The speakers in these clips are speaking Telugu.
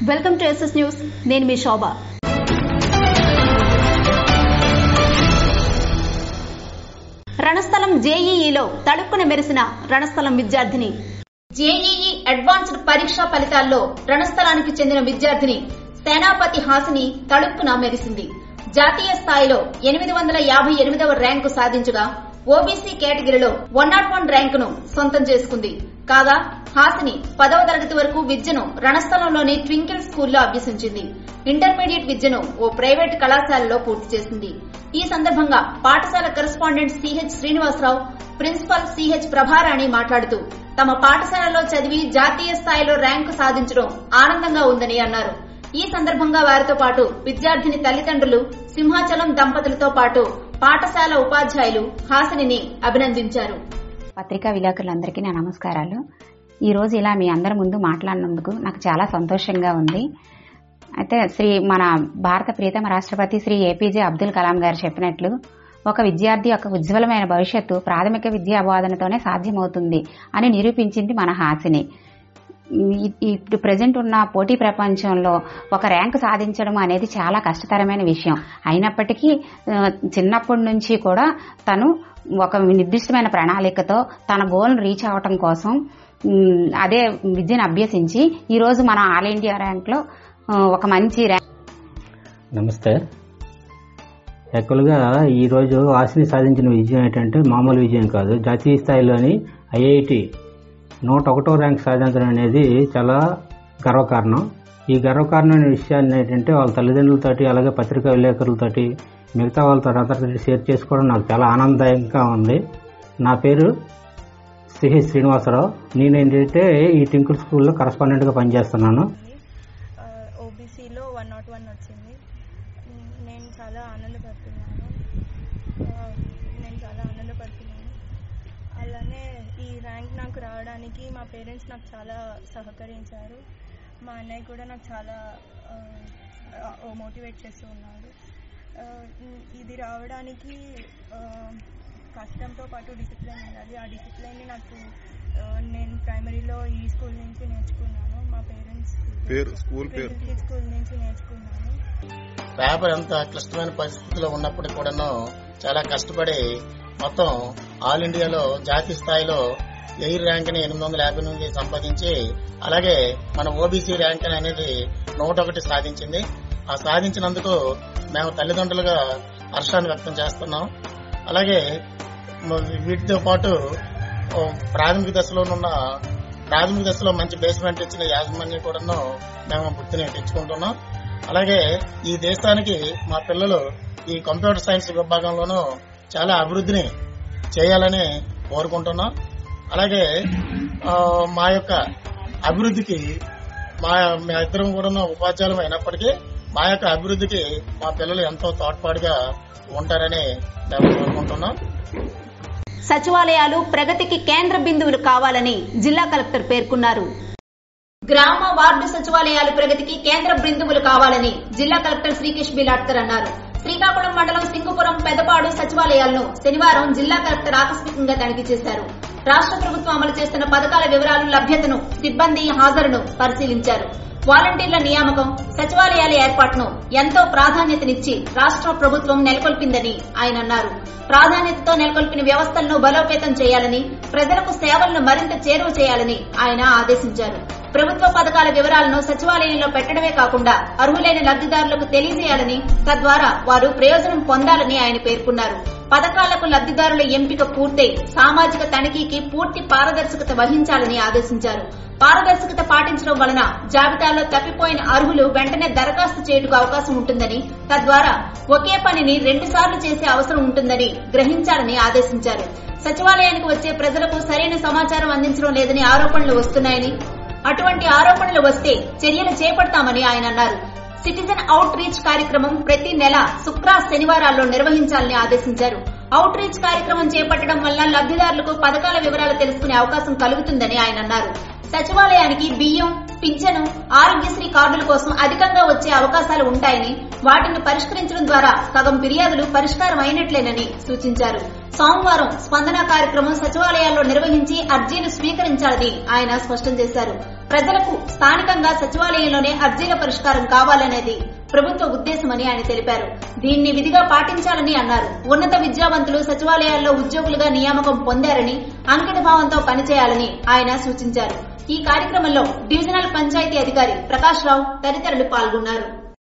వెల్కమ్ టు ఎస్ఎస్ న్యూస్ నేను మీ శోభ రణస్థలం జేఈఈలో తడుక్కున మెరిసిన రణస్థలం విద్యార్థిని జేఈఈ అడ్వాన్స్డ్ పరీక్షా ఫలితాల్లో రణస్థలానికి చెందిన విద్యార్థిని సేనాపతి హాసిని తడుక్కున మెరిసింది జాతీయ స్థాయిలో ఎనిమిది వందల యాభై ఎనిమిదవ ర్యాంకు సాధించగా ఓబీసీ కేటగిరీలో వన్ నాట్ వన్ ర్యాంకును సొంతం చేసుకుంది కాగా హాసిని పదవ తరగతి వరకు విద్యను రణస్థలంలోని ట్వింకిల్ స్కూల్లో అభ్యసించింది ఇంటర్మీడియట్ విద్యను ఓ ప్రైవేట్ కళాశాలలో పూర్తి చేసింది ఈ సందర్భంగా పాఠశాల correspondent CH Srinivasarao principal CH Prabharani మాట్లాడుతూ తమ పాఠశాలలో చదివి జాతీయ స్థాయిలో ర్యాంకు సాధించడం ఆనందంగా ఉందని అన్నారు ఈ సందర్భంగా వారితో పాటు విద్యార్థిని తల్లిదండ్రులు సింహాచలం దంపతులతో పాటు పాఠశాల ఉపాధ్యాయులు హాసిని అభినందించారు పత్రికా విలేకరులందరికీ నా నమస్కారాలు ఈరోజు ఇలా మీ అందరి ముందు మాట్లాడినందుకు నాకు చాలా సంతోషంగా ఉంది అయితే శ్రీ మన భారత ప్రీతమ రాష్ట్రపతి శ్రీ ఏపీజే అబ్దుల్ కలాం గారు చెప్పినట్లు ఒక విద్యార్థి యొక్క ఉజ్వలమైన భవిష్యత్తు ప్రాథమిక విద్యా బోధనతోనే సాధ్యమవుతుంది అని నిరూపించింది మన హాసిని ఈ- ఇప్పుడు ప్రజెంట్ ఉన్న పోటీ ప్రపంచంలో ఒక ర్యాంకు సాధించడం అనేది చాలా కష్టతరమైన విషయం అయినప్పటికీ ఆ, చిన్నప్పటి నుంచి కూడా తను ఒక నిర్దిష్టమైన ప్రణాళికతో తన గోల్ను రీచ్ అవ్వటం కోసం ఉమ్, అదే విద్యను అభ్యసించి ఈ రోజు మన ఆల్ ఇండియా ర్యాంక్లో ఆ, ఒక మంచి ర్యాంక్ నమస్తే యాక్చువల్గా ఈరోజు ఆశని సాధించిన విజయం ఏంటంటే మామూలు విజయం కాదు జాతీయ స్థాయిలోని ఐఐటి నూట ఒకటో ర్యాంక్ సాధించడం అనేది చాలా గర్వకారణం ఈ గర్వకారణమైన విషయాన్ని ఏంటంటే వాళ్ళ తల్లిదండ్రులతోటి అలాగే పత్రికా విలేకరులతోటి మిగతా వాళ్ళతో అందరితో షేర్ చేసుకోవడం నాకు చాలా ఆనందదాయకంగా ఉంది నా పేరు సిహెచ్ శ్రీనివాసరావు నేను ఏంటంటే ఈ టింకుల్ స్కూల్లో కరస్పాండెంట్గా పనిచేస్తున్నాను ఓబీసీలో వన్ నాట్ వన్ వచ్చింది మ్, నేను చాలా ఆనందపడుతున్నాను ఆ, నేను చాలా ఆనందపడుతున్నాను అలానే ఈ ర్యాంక్ నాకు రావడానికి మా పేరెంట్స్ నాకు చాలా సహకరించారు మా అన్నయ్య కూడా నాకు చాలా మోటివేట్ చేస్తూ ఉన్నాడు ఆ, ఇ- ఇది రావడానికి ఆ, కష్టంతో పాటు డిసిప్లిన్ ఉండాలి ఆ డిసిప్లిన్ని నాకు ఆ, నేను ప్రైమరీలో ఈ స్కూల్ నుంచి నేర్చుకున్నాను మా పేరెంట్స్ పేరు స్కూల్ పేరు స్కూల్ నుంచి నేర్చుకున్నాను పేపర్ ఎంత క్లిష్టమైన పరిస్థితిలో ఉన్నప్పటికీ కూడాను చాలా కష్టపడి మొత్తం ఆల్ ఇండియాలో జాతీయ స్థాయిలో ఎయిర్ ర్యాంక్ ని ఎనిమిది వందల యాభై ఎనిమిది సంపాదించి అలాగే మన ఓబీసీ ర్యాంక్ అనేది నూట ఒకటి సాధించింది ఆ సాధించినందుకు మేము తల్లిదండ్రులుగా హర్షాన్ని వ్యక్తం చేస్తున్నాం అలాగే మ- వీటితో పాటు ఓ ప్రాథమిక దశలోనున్న ప్రాథమిక దశలో మంచి బేస్మెంట్ ఇచ్చిన యాజమాన్యం కూడాను మేము గుర్తుని తెచ్చుకుంటున్నాం అలాగే ఈ దేశానికి మా పిల్లలు ఈ కంప్యూటర్ సైన్స్ విభాగంలోనూ చాలా అభివృద్ధిని చేయాలని కోరుకుంటున్నాం అలాగే ఆ, మా యొక్క అభివృద్ధికి మా మా ఇద్దరం కూడా ఉపాధ్యాయులం అయినప్పటికీ మా యొక్క అభివృద్ధికి మా పిల్లలు ఎంతో తోడ్పాటుగా ఉంటారని మేము కోరుకుంటున్నాం సచివాలయాలు ప్రగతికి కేంద్ర బిందువులు కావాలని జిల్లా కలెక్టర్ పేర్కొన్నారు గ్రామ వార్డు సచివాలయాలు ప్రగతికి కేంద్ర బిందువులు కావాలని జిల్లా కలెక్టర్ శ్రీకేష్ బిలాట్కర్ అన్నారు శ్రీకాకుళం మండలం సింగుపురం పెదపాడు సచివాలయాలను శనివారం జిల్లా కలెక్టర్ ఆకస్మికంగా తనిఖీ చేశారు రాష్ట్ర ప్రభుత్వం అమలు చేస్తున్న పథకాల వివరాలు లభ్యతను సిబ్బంది హాజరును పరిశీలించారు వాలంటీర్ల నియామకం సచివాలయాల ఏర్పాటును ఎంతో ప్రాధాన్యతనిచ్చి రాష్ట్ర ప్రభుత్వం నెలకొల్పిందని ఆయన అన్నారు ప్రాధాన్యతతో నెలకొల్పిన వ్యవస్థలను బలోపేతం చేయాలని ప్రజలకు సేవలను మరింత చేరువ చేయాలని ఆయన ఆదేశించారు ప్రభుత్వ పథకాల వివరాలను సచివాలయంలో పెట్టడమే కాకుండా అర్హులైన లబ్దిదారులకు తెలియజేయాలని తద్వారా వారు ప్రయోజనం పొందాలని ఆయన పేర్కొన్నారు పథకాలకు లబ్దిదారుల ఎంపిక పూర్తయి సామాజిక తనిఖీకి పూర్తి పారదర్శకత వహించాలని ఆదేశించారు పారదర్శకత పాటించడం వలన జాబితాలో తప్పిపోయిన అర్హులు వెంటనే దరఖాస్తు చేయుటకు అవకాశం ఉంటుందని తద్వారా ఒకే పనిని రెండు సార్లు చేసే అవసరం ఉంటుందని గ్రహించాలని ఆదేశించారు సచివాలయానికి వచ్చే ప్రజలకు సరైన సమాచారం అందించడం లేదని ఆరోపణలు వస్తున్నాయని అటువంటి ఆరోపణలు వస్తే చర్యలు చేపడతామని ఆయన అన్నారు సిటిజన్ అవుట్ రీచ్ కార్యక్రమం ప్రతి నెల శుక్ర శనివారాల్లో నిర్వహించాలని ఆదేశించారు అవుట్ రీచ్ కార్యక్రమం చేపట్టడం వల్ల లబ్దిదారులకు పథకాల వివరాలు తెలుసుకునే అవకాశం కలుగుతుందని ఆయన అన్నారు సచివాలయానికి బియ్యం పింఛను ఆరోగ్యశ్రీ కార్డుల కోసం అధికంగా వచ్చే అవకాశాలు ఉంటాయని వాటిని పరిష్కరించడం ద్వారా సగం ఫిర్యాదులు పరిష్కారం అయినట్లేనని సూచించారు సోమవారం స్పందన కార్యక్రమం సచివాలయాల్లో నిర్వహించి అర్జీలు స్వీకరించాలని ఆయన స్పష్టం చేశారు ప్రజలకు స్థానికంగా సచివాలయంలోనే అర్జీల పరిష్కారం కావాలనేది ప్రభుత్వ ఉద్దేశమని ఆయన తెలిపారు దీన్ని విధిగా పాటించాలని అన్నారు ఉన్నత విద్యావంతులు సచివాలయాల్లో ఉద్యోగులుగా నియామకం పొందారని అంకిత భావంతో పనిచేయాలని ఆయన సూచించారు ఈ కార్యక్రమంలో డివిజనల్ పంచాయతీ అధికారి ప్రకాష్ రావు తదితరులు పాల్గొన్నారు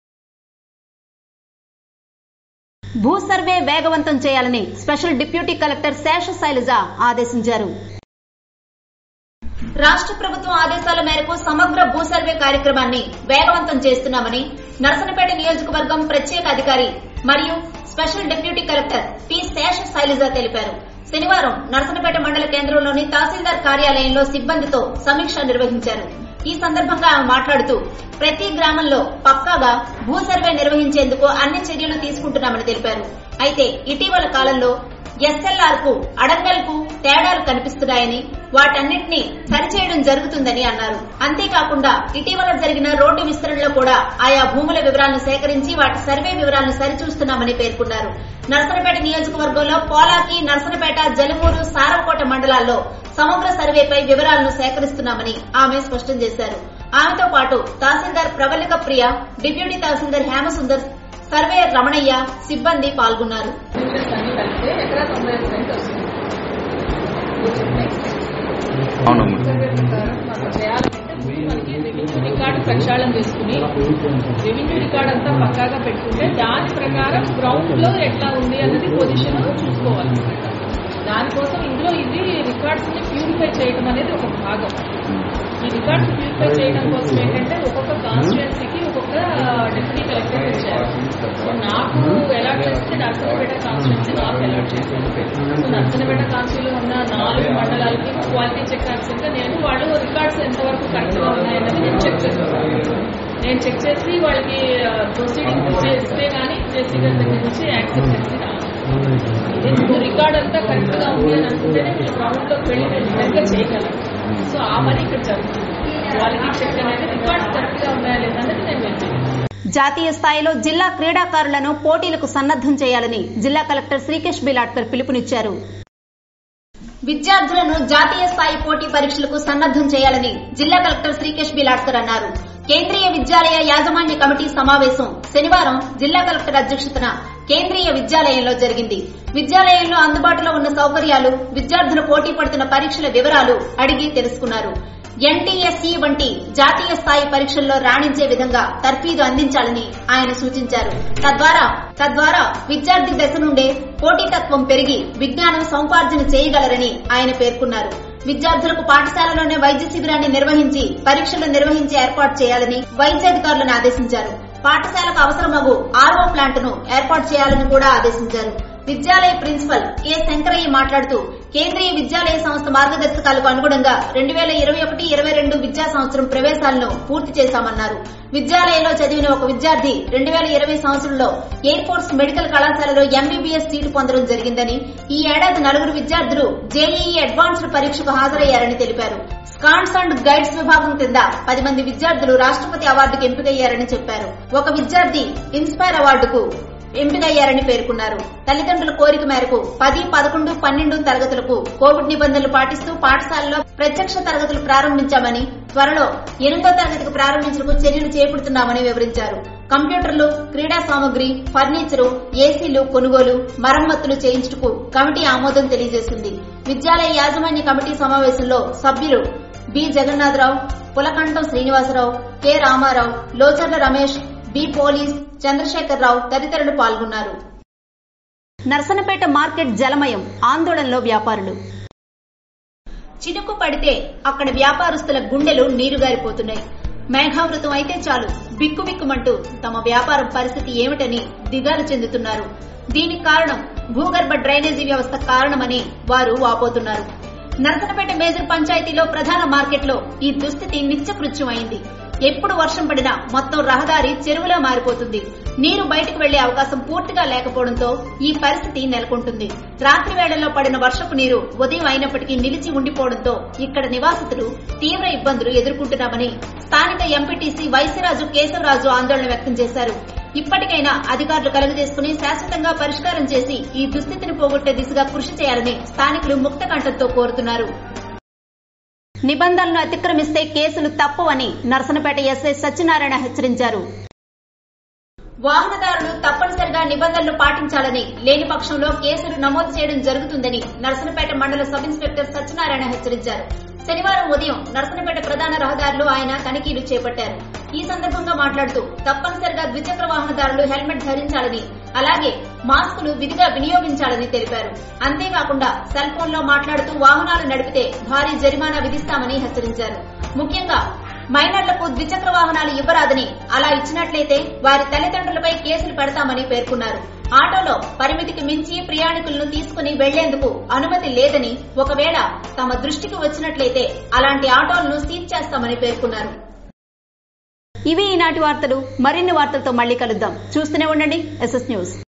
భూ సర్వే వేగవంతం చేయాలని special deputy collector Sesha Sailaja ఆదేశించారు రాష్ట్ర ప్రభుత్వం ఆదేశాల మేరకు సమగ్ర భూ సర్వే కార్యక్రమాన్ని వేగవంతం చేస్తున్నామని నరసనపేట నియోజకవర్గం ప్రత్యేక అధికారి మరియు special deputy collector P Sesha Sailaja తెలిపారు శనివారం నరసనపేట మండల కేంద్రంలోని తహసీల్దార్ కార్యాలయంలో సిబ్బందితో సమీక్ష నిర్వహించారు ఈ సందర్భంగా ఆమె మాట్లాడుతూ ప్రతి గ్రామంలో పక్కాగా భూ సర్వే నిర్వహించేందుకు అన్ని చర్యలు తీసుకుంటున్నామని తెలిపారు అయితే ఇటీవల కాలంలో ఎస్ఎల్ఆర్ కు అడంగల్ కు తేడాలు కనిపిస్తున్నాయని వాటన్నిటినీ సరిచేయడం జరుగుతుందని అన్నారు అంతేకాకుండా ఇటీవల జరిగిన రోడ్డు విస్తరణలో కూడా ఆయా భూముల వివరాలను సేకరించి వాటి సర్వే వివరాలను సరిచూస్తున్నామని పేర్కొన్నారు నరసనపేట నియోజకవర్గంలో పోలాకి నరసనపేట జలుమూరు సారవకోట మండలాల్లో సమగ్ర సర్వేపై వివరాలను సేకరిస్తున్నామని ఆమె స్పష్టం చేశారు ఆమెతో పాటు తహసీల్దార్ ప్రవళిక ప్రియ డిప్యూటీ తహసీల్దార్ హేమసుందర్ సర్వేయర్ రమణయ్య సిబ్బంది పాల్గొన్నారు అన్ని కలిపితే ఎకరా తొంభై ఐదు సెంట్ వస్తుంది అవునమ్మా సర్వే ప్రకారం మనం చేయాలంటే ముందు మనకి రెవెన్యూ రికార్డు ప్రక్షాళన చేసుకుని రెవెన్యూ రికార్డ్ అంతా పక్కాగా పెట్టుకుంటే దాని ప్రకారం గ్రౌండ్ లో ఎట్లా ఉంది అన్నది పొజిషన్ చూసుకోవాలి దానికోసం ఇందులో ఇది రికార్డ్స్ ని ప్యూరిఫై చేయడం అనేది ఒక భాగం ఈ రికార్డ్స్ ప్యూరిఫై చేయడం కోసం ఏంటంటే ఒక్కొక్క కాన్స్టిట్యున్సీకి ఒక్కొక్క డిప్యూటీ కలెక్టర్ ఇచ్చారు సో నాకు అలాట్ చేస్తే నర్సనపేట కాన్స్టిట్యున్సీ నాకు అలాట్ చేశారు సో నర్సనపేట కాన్స్టిట్యూలో ఉన్న నాలుగు మండలాలకి క్వాలిటీ చెక్ గా నేను వాళ్ళు రికార్డ్స్ ఎంతవరకు కరెక్ట్ గా ఉన్నాయన్నది నేను చెక్ చేస్తాను నేను చెక్ చేసి వాళ్ళకి ప్రొసీడింగ్ చేస్తే గానీ జేసీ గారి దగ్గర నుంచి యాక్సెప్ట్ చేసి రాను ఇది రికార్డ్ అంతా కరెక్ట్ గా ఉంది అని అనుకుంటేనే మీరు గ్రౌండ్ లోకి వెళ్ళి నేను సరిగ్గా చేయగలను సో ఆ పని ఇక్కడ జరుగుతుంది క్వాలిటీ చెక్ అనేది రికార్డ్స్ కరెక్ట్ గా ఉన్నాయా లేదన్నది నేను వెళ్తాను జాతీయ స్థాయిలో జిల్లా క్రీడాకారులను పోటీలకు సన్నద్దం చేయాలని జిల్లా కలెక్టర్ శ్రీకేష్ బిలాట్కర్ పిలుపునిచ్చారు విద్యార్థులను జాతీయ స్థాయి పోటీ పరీక్షలకు సన్నద్దం చేయాలని జిల్లా కలెక్టర్ శ్రీకేష్ బిలాట్కర్ అన్నారు కేంద్రీయ విద్యాలయ యాజమాన్య కమిటీ సమావేశం శనివారం జిల్లా కలెక్టర్ అధ్యక్షతన కేంద్రీయ విద్యాలయంలో జరిగింది విద్యాలయంలో అందుబాటులో ఉన్న సౌకర్యాలు విద్యార్థులు పోటీ పడుతున్న పరీక్షల వివరాలు అడిగి తెలుసుకున్నారు ఎన్టీఎస్ఈ వంటి జాతీయ స్థాయి పరీక్షల్లో రాణించే విధంగా తర్ఫీదు అందించాలని ఆయన సూచించారు తద్వారా తద్వారా విద్యార్థి దశ నుండే పోటీతత్వం పెరిగి విజ్ఞానం సముపార్జన చేయగలరని ఆయన పేర్కొన్నారు విద్యార్థులకు పాఠశాలలోనే వైద్య శిబిరాన్ని నిర్వహించి పరీక్షలు నిర్వహించి ఏర్పాటు చేయాలని వైద్యాధికారులను ఆదేశించారు పాఠశాలకు అవసరమగు ఆర్ఓ ప్లాంట్ను ఏర్పాటు చేయాలని కూడా ఆదేశించారు విద్యాలయ ప్రిన్సిపల్ కె శంకరయ్య మాట్లాడుతూ కేంద్రీయ విద్యాలయ సంస్థ మార్గదర్శకాలకు అనుగుణంగా రెండు వేల ఇరవై ఒకటి ఇరవై రెండు విద్యా సంవత్సరం ప్రవేశాలను పూర్తి చేశామన్నారు విద్యాలయంలో చదివిన ఒక విద్యార్థి రెండు వేల ఇరవై సంవత్సరంలో ఎయిర్ ఫోర్స్ మెడికల్ కళాశాలలో ఎంబీబీఎస్ సీటు పొందడం జరిగిందని ఈ ఏడాది నలుగురు విద్యార్థులు జేఈఈ అడ్వాన్స్డ్ పరీక్షకు హాజరయ్యారని తెలిపారు స్కాన్స్ అండ్ గైడ్స్ విభాగం కింద పది మంది విద్యార్థులు రాష్ట్రపతి అవార్డుకు ఎంపికయ్యారని చెప్పారు ఒక విద్యార్థి ఇన్స్పైర్ అవార్డుకు ఎంపికయ్యారని పేర్కొన్నారు తల్లిదండ్రుల కోరిక మేరకు పది పదకొండు పన్నెండు తరగతులకు కోవిడ్ నిబంధనలు పాటిస్తూ పాఠశాలలో ప్రత్యక్ష తరగతులు ప్రారంభించామని త్వరలో ఎనిమిదో తరగతికి ప్రారంభించడానికి చర్యలు చేపడుతున్నామని వివరించారు కంప్యూటర్లు క్రీడా సామగ్రి ఫర్నిచరు ఏసీలు కొనుగోలు మరమ్మతులు చేయించుటకు కమిటీ ఆమోదం తెలియజేసింది విద్యాలయ యాజమాన్య కమిటీ సమావేశంలో సభ్యులు B Jagannadharao Pulakantham Srinivasarao K Ramarao Locharla Ramesh B police Chandrasekhar Rao తదితరులు పాల్గొన్నారు నర్సనపేట మార్కెట్ జలమయం ఆందోళనలో వ్యాపారులు చినుకు పడితే అక్కడ వ్యాపారస్తుల గుండెలు నీరుగారిపోతున్నాయి మేఘావృతం అయితే చాలు బిక్కుబిక్కుమంటూ తమ వ్యాపారం పరిస్థితి ఏమిటని దిగాలు చెందుతున్నారు దీనికి కారణం భూగర్భ డ్రైనేజీ వ్యవస్థ కారణమని వారు వాపోతున్నారు నరసనపేట మేజర్ పంచాయతీలో ప్రధాన మార్కెట్లో ఈ దుస్థితి నిత్యకృత్యమైంది ఎప్పుడు వర్షం పడినా మొత్తం రహదారి చెరువులా మారిపోతుంది నీరు బయటకు వెళ్లే అవకాశం పూర్తిగా లేకపోవడంతో ఈ పరిస్థితి నెలకొంటుంది రాత్రి వేళల్లో పడిన వర్షపు నీరు ఉదయం అయినప్పటికీ నిలిచి ఉండిపోవడంతో ఇక్కడ నివాసితులు తీవ్ర ఇబ్బందులు ఎదుర్కొంటున్నామని స్థానిక ఎంపీటీసీ వైశ్యరాజు కేశవరాజు ఆందోళన వ్యక్తం చేశారు ఇప్పటికైనా అధికారులు కలుగజేసుకుని శాశ్వతంగా పరిష్కారం చేసి ఈ దుస్థితిని పోగొట్టే దిశగా కృషి చేయాలని స్థానికులు ముక్త కంఠంతో కోరుతున్నారు నిబంధనలు అతిక్రమిస్తే కేసులు తప్పవని నర్సనపేట ఎస్ఐ సత్యనారాయణ హెచ్చరించారు వాహనదారులు తప్పనిసరిగా నిబంధనలు పాటించాలని లేని పక్షంలో కేసులు నమోదు చేయడం జరుగుతుందని నర్సనపేట మండల సబ్ ఇన్స్పెక్టర్ సత్యనారాయణ హెచ్చరించారు శనివారం ఉదయం నర్సనపేట ప్రధాన రహదారిలో ఆయన తనిఖీలు చేపట్టారు ఈ సందర్భంగా మాట్లాడుతూ తప్పనిసరిగా ద్విచక్ర వాహనదారులు హెల్మెట్ ధరించాలని అలాగే మాస్కులు విధిగా వినియోగించాలని తెలిపారు అంతేకాకుండా సెల్ ఫోన్ లో మాట్లాడుతూ వాహనాలు నడిపితే భారీ జరిమానా విధిస్తామని హెచ్చరించారు ముఖ్యంగా మైనర్లకు ద్విచక్ర వాహనాలు ఇవ్వరాదని అలా ఇచ్చినట్లయితే వారి తల్లిదండ్రులపై కేసులు పెడతామని పేర్కొన్నారు ఆటోలో పరిమితికి మించి ప్రయాణికులను తీసుకుని వెళ్లేందుకు అనుమతి లేదని ఒకవేళ తమ దృష్టికి వచ్చినట్లయితే అలాంటి ఆటోలను సీజ్ చేస్తామని పేర్కొన్నారు ఇవి ఈనాటి వార్తలు మరిన్ని వార్తలతో మళ్ళీ కలుద్దాం చూస్తూనే ఉండండి ఎస్ఎస్ న్యూస్